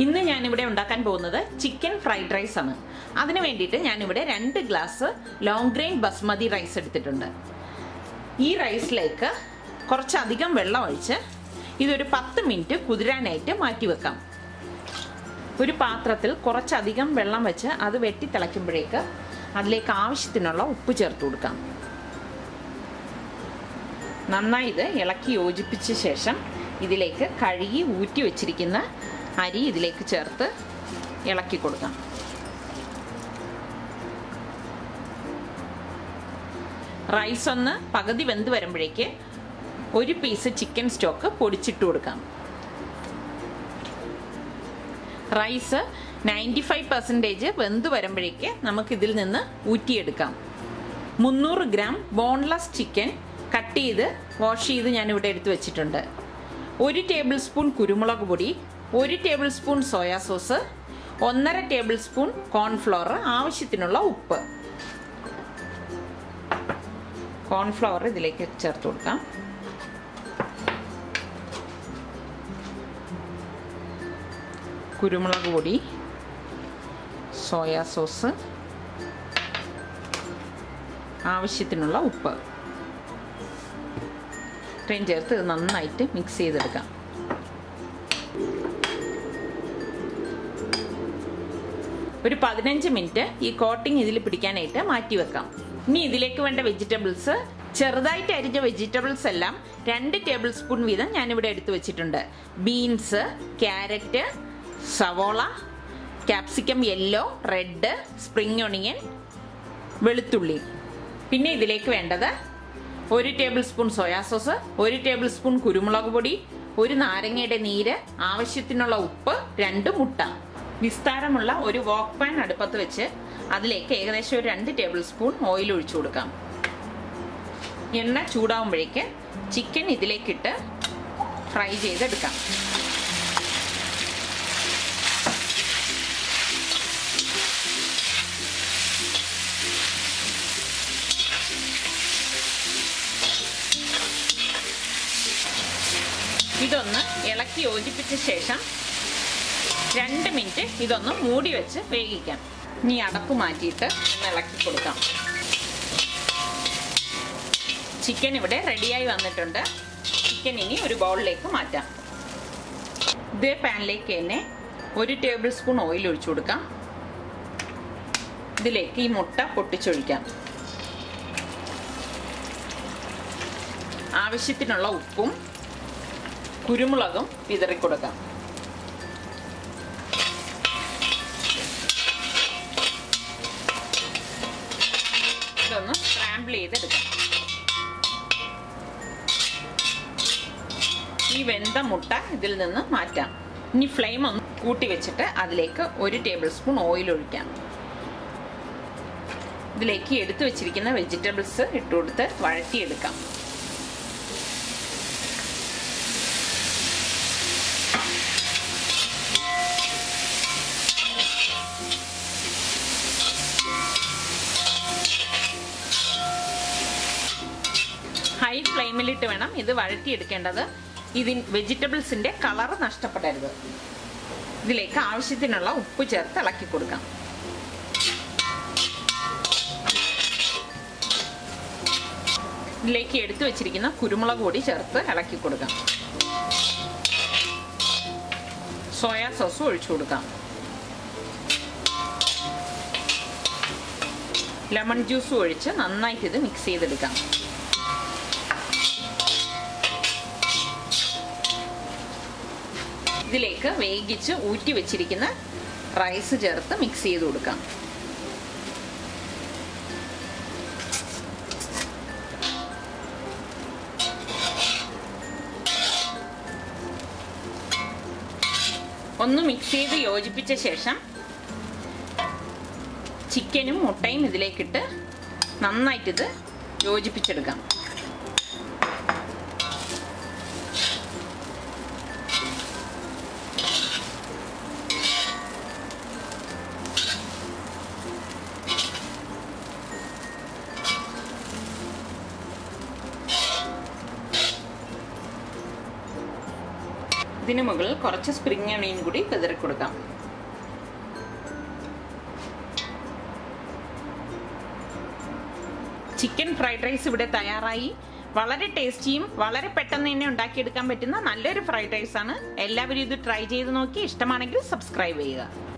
ഇന്ന് ഞാനിവിടെ ഉണ്ടാക്കാൻ പോകുന്നത് ചിക്കൻ ഫ്രൈഡ് റൈസ് ആണ് അതിന് വേണ്ടിയിട്ട് ഞാനിവിടെ രണ്ട് glass long grain basmati rice എടുത്തിട്ടുണ്ട് ഈ റൈസിലേക്ക് കുറച്ചധികം വെള്ളം ഒഴിച്ച് ഇതൊരു പത്ത് മിനിറ്റ് കുതിരാനായിട്ട് മാറ്റി വെക്കാം ഒരു പാത്രത്തിൽ കുറച്ചധികം വെള്ളം വെച്ച് അത് വെട്ടി തിളയ്ക്കുമ്പോഴേക്ക് അതിലേക്ക് ആവശ്യത്തിനുള്ള ഉപ്പ് ചേർത്ത് കൊടുക്കാം നന്നായി ഇത് ഇളക്കി യോജിപ്പിച്ച ശേഷം ഇതിലേക്ക് കഴുകി ഊറ്റി വെച്ചിരിക്കുന്ന അരി ഇതിലേക്ക് ചേർത്ത് ഇളക്കി കൊടുക്കാം റൈസ് ഒന്ന് പകുതി വെന്ത് വരുമ്പോഴേക്ക് ഒരു പീസ് ചിക്കൻ സ്റ്റോക്ക് പൊടിച്ചിട്ട് കൊടുക്കാം റൈസ് നയൻറ്റി ഫൈവ് പെർസെൻറ്റേജ് വെന്ത് വരുമ്പോഴേക്ക് നമുക്കിതിൽ നിന്ന് ഊറ്റിയെടുക്കാം മുന്നൂറ് ഗ്രാം ബോൺലെസ് ചിക്കൻ കട്ട് ചെയ്ത് വാഷ് ചെയ്ത് ഞാനിവിടെ എടുത്ത് വെച്ചിട്ടുണ്ട് ഒരു ടേബിൾ സ്പൂൺ കുരുമുളക് പൊടി ഒരു ടേബിൾ സ്പൂൺ സോയാ സോസ് ഒന്നര ടേബിൾ സ്പൂൺ കോൺഫ്ലവർ ആവശ്യത്തിനുള്ള ഉപ്പ് കോൺഫ്ലവർ ഇതിലേക്ക് ചേർത്ത് കൊടുക്കാം കുരുമുളക് പൊടി സോയാ സോസ് ആവശ്യത്തിനുള്ള ഉപ്പ് ഇത്രയും ചേർത്ത് ഇത് നന്നായിട്ട് മിക്സ് ചെയ്തെടുക്കാം ഒരു പതിനഞ്ച് മിനിറ്റ് ഈ കോട്ടിംഗ് ഇതിൽ പിടിക്കാനായിട്ട് മാറ്റി വെക്കാം ഇനി ഇതിലേക്ക് വേണ്ട വെജിറ്റബിൾസ് ചെറുതായിട്ട് അരിഞ്ഞ വെജിറ്റബിൾസ് എല്ലാം രണ്ട് ടേബിൾ സ്പൂൺ വീതം ഞാനിവിടെ എടുത്തു വെച്ചിട്ടുണ്ട് ബീൻസ് ക്യാരറ്റ് സവോള capsicum yellow red spring onion വെളുത്തുള്ളി പിന്നെ ഇതിലേക്ക് വേണ്ടത് ഒരു ടേബിൾ സ്പൂൺ സോയാ സോസ് ഒരു ടേബിൾ സ്പൂൺ കുരുമുളക് പൊടി ഒരു നാരങ്ങയുടെ നീര് ആവശ്യത്തിനുള്ള ഉപ്പ് രണ്ട് മുട്ട വിസ്താരമുള്ള ഒരു വോക്ക് പാൻ അടുപ്പത്ത് വെച്ച് അതിലേക്ക് ഏകദേശം ഒരു രണ്ട് ടേബിൾ സ്പൂൺ ഓയിൽ ഒഴിച്ചു കൊടുക്കാം എണ്ണ ചൂടാവുമ്പോഴേക്ക് ചിക്കൻ ഇതിലേക്കിട്ട് ഫ്രൈ ചെയ്തെടുക്കാം ഇതൊന്ന് ഇളക്കി യോജിപ്പിച്ച ശേഷം രണ്ട് മിനിറ്റ് ഇതൊന്ന് മൂടി വെച്ച് വേവിക്കാം ഇനി അടപ്പ് മാറ്റിയിട്ട് ഒന്ന് ഇളക്കി കൊടുക്കാം ചിക്കൻ ഇവിടെ റെഡിയായി വന്നിട്ടുണ്ട് ചിക്കൻ ഇനി ഒരു ബൗളിലേക്ക് മാറ്റാം ഇതേ പാനിലേക്ക് തന്നെ ഒരു ടേബിൾ സ്പൂൺ ഓയിൽ ഒഴിച്ചു കൊടുക്കാം ഇതിലേക്ക് ഈ മുട്ട പൊട്ടിച്ചൊഴിക്കാം ആവശ്യത്തിനുള്ള ഉപ്പും കുരുമുളകും വിതറി കൊടുക്കാം ഇതൊന്ന് സ്ക്രാമ്പിൾ ചെയ്തെടുക്കാം ഈ വെന്ത മുട്ട ഇതിൽ നിന്ന് മാറ്റാം ഇനി ഫ്ലെയിം ഒന്ന് കൂട്ടി വെച്ചിട്ട് അതിലേക്ക് ഒരു ടേബിൾ സ്പൂൺ ഓയിൽ ഒഴിക്കാം ഇതിലേക്ക് എടുത്തു വെച്ചിരിക്കുന്ന വെജിറ്റബിൾസ് ഇട്ടുകൊടുത്ത് വഴറ്റിയെടുക്കാം ഹൈ ഫ്ലെയിമിലിട്ട് വേണം ഇത് വഴറ്റിയെടുക്കേണ്ടത് ഇതിൻ വെജിറ്റബിൾസിന്റെ കളർ നഷ്ടപ്പെടരുത് ഇതിലേക്ക് ആവശ്യത്തിനുള്ള ഉപ്പ് ചേർത്ത് ഇളക്കി കൊടുക്കാം ഇതിലേക്ക് എടുത്തു വെച്ചിരിക്കുന്ന കുരുമുളക് പൊടി ചേർത്ത് ഇളക്കി കൊടുക്കാം സോയാ സോസ് ഒഴിച്ചു കൊടുക്കാം ലെമൺ ജ്യൂസ് ഒഴിച്ച് നന്നായിട്ട് ഇത് മിക്സ് ചെയ്തെടുക്കാം ഇതിലേക്ക് വേവിച്ച് ഊറ്റി വെച്ചിരിക്കുന്ന റൈസ് ചേർത്ത് മിക്സ് ചെയ്ത് കൊടുക്കാം ഒന്ന് മിക്സ് ചെയ്ത് യോജിപ്പിച്ച ശേഷം ചിക്കനും മുട്ടയും ഇതിലേക്കിട്ട് നന്നായിട്ടിത് യോജിപ്പിച്ചെടുക്കാം ഇതിന് മുകളിൽ കുറച്ച് സ്പ്രിംഗ് അണിയും കൂടി വിതറി കൊടുക്കാം ചിക്കൻ ഫ്രൈഡ് റൈസ് ഇവിടെ തയ്യാറായി വളരെ ടേസ്റ്റിയും വളരെ പെട്ടെന്ന് തന്നെ ഉണ്ടാക്കിയെടുക്കാൻ പറ്റുന്ന നല്ലൊരു ഫ്രൈഡ് റൈസ് ആണ് എല്ലാവരും ഇത് ട്രൈ ചെയ്ത് നോക്കി ഇഷ്ടമാണെങ്കിൽ സബ്സ്ക്രൈബ് ചെയ്യുക